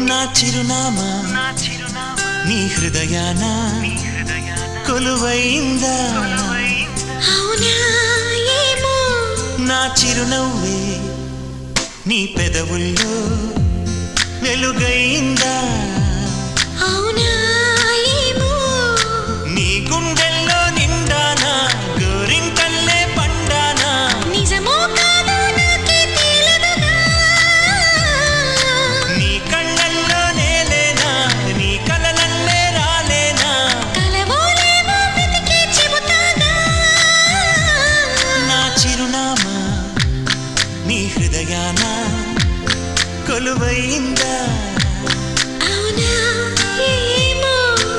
నా చిరునామా నీ హృదయాన కొలువైందా అవునా ఏమో నా చిరునవ్వే నీ పెదవుల్లో వెలుగైందా అవునా ఏమో నీ గుండెల్లో నిండానా గోరింకల్లే పండానా నిజమో కాదో నాకే తెలియదుగా నీ కళ్ళల్లో నేలేనా నీ కలలల్లే రాలేనా కలవోలేమో వెతికి చెబుతాగా నా చిరునామా నీ హృదయాన కొలువైందా అవునా ఏమో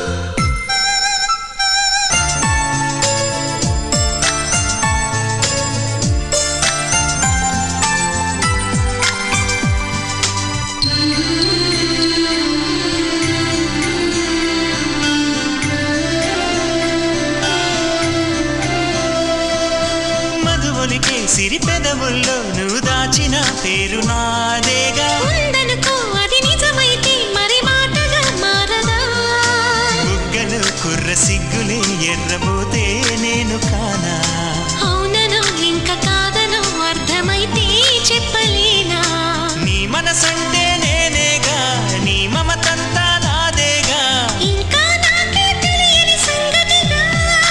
మధువులికే సిరి పెదవుల్లో నువ్వు దాచిన పేరు నాదేగా ఉందనుకో అది నిజమైతే మరి మాటగా మారదా బుగ్గలు కుర్ర సిగ్గులే ఎర్రబోతే నేను కానా అవునను ఇంకా కాదను అర్థమైతే చెప్పలేనా నీ మనసంటే నేనేగా నీ మమతంతా నాదేగా ఇంకా నాకే తెలియని సంగతిగా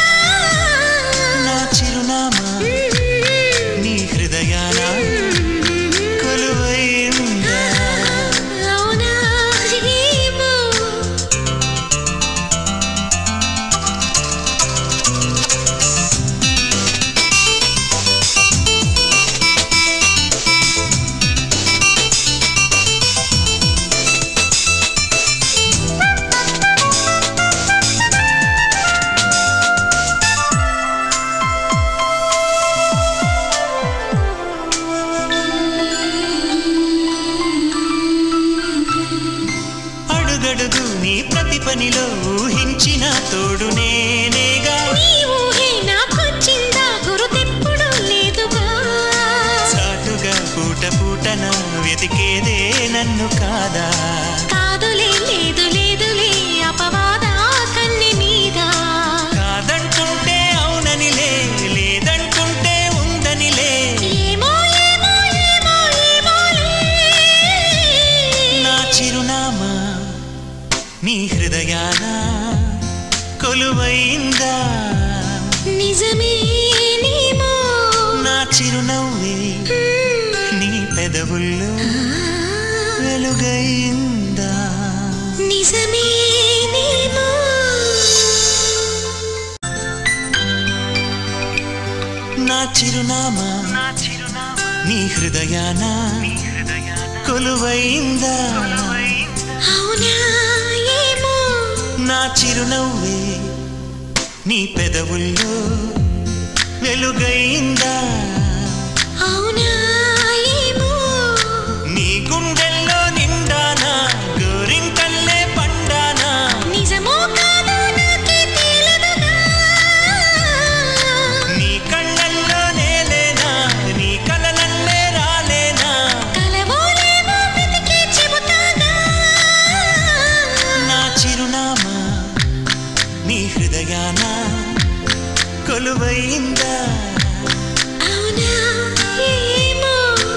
నా చిరునామా నీ హృదయాన కొలువైందా అవునా ఏమో అడుగడుగు నీ ప్రతి పనిలో ఊహించిన తోడు నేనేగా నీ ఊహే నాకొచ్చిందా గురుతెప్పుడు లేదుగా చాటుగా పూట పూటన వెతికేదే నన్ను కాదా కాదులే లేదు లేదులే అపవాద కన్నె మీద కాదంటుంటే అవుననిలే లేదంటుంటే ఉందనిలే ఏమో ఏమో ఏమో ఏమోలే నా చిరునామా నీ హృదయాన కొలువైందా నిజమేనేమో నా చిరునవ్వే నీ పెదవుల్లో వెలుగైందా నిజమేనేమో నా చిరునామా నీ హృదయాన కొలువైందా అవునా ఏమో నా చిరునవ్వే నీ పెదవుల్లో వెలుగైందా అవునా ఏమో నీ గుండెల్లో నిండానా గోరింకల్లే పండానా నిజమో కాదో నాకే తెలియదుగా నీ కళ్ళల్లో నేలేనా నీ కలలల్లే రాలేనా కలవోలేమో వెతికి చెబుతాగా నా చిరునామా నీ హృదయాన కొలువైందా అవునా ఏమో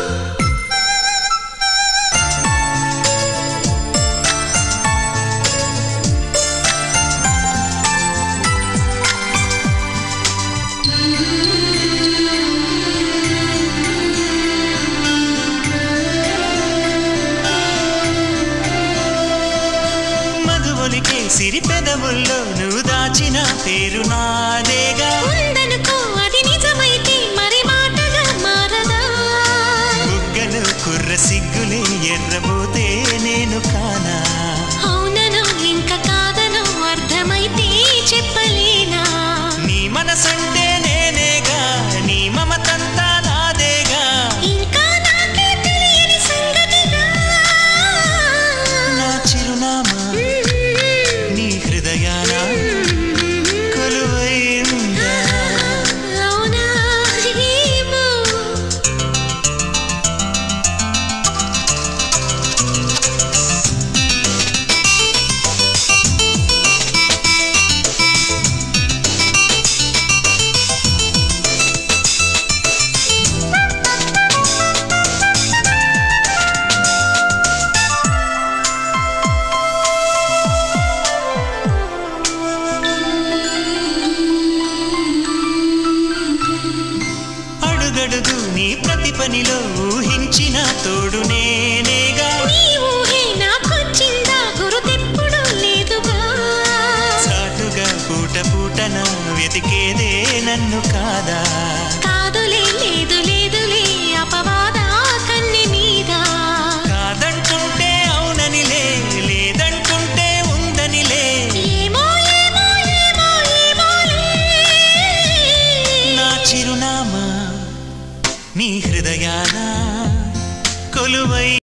మధువులికే సిరి పెదవుల్లో నువ్వు దాచిన పేరు నాదేగా ఉందనుకో అది నిజమైతే మరి మాటగా మారదా బుగ్గలు కుర్ర సిగ్గులే ఎర్రబోతే నేను కానా అవునను ఇంకా కాదను అర్థమైతే చెప్పలేనా నీ మనసంటే నేనేగా నీ మమతంతా నాదేగా ఇంకా నాకే తెలియని సంగతిగా నా చిరునామా నీ హృదయాన కొలువైందా అవునా ఏమో తోడువై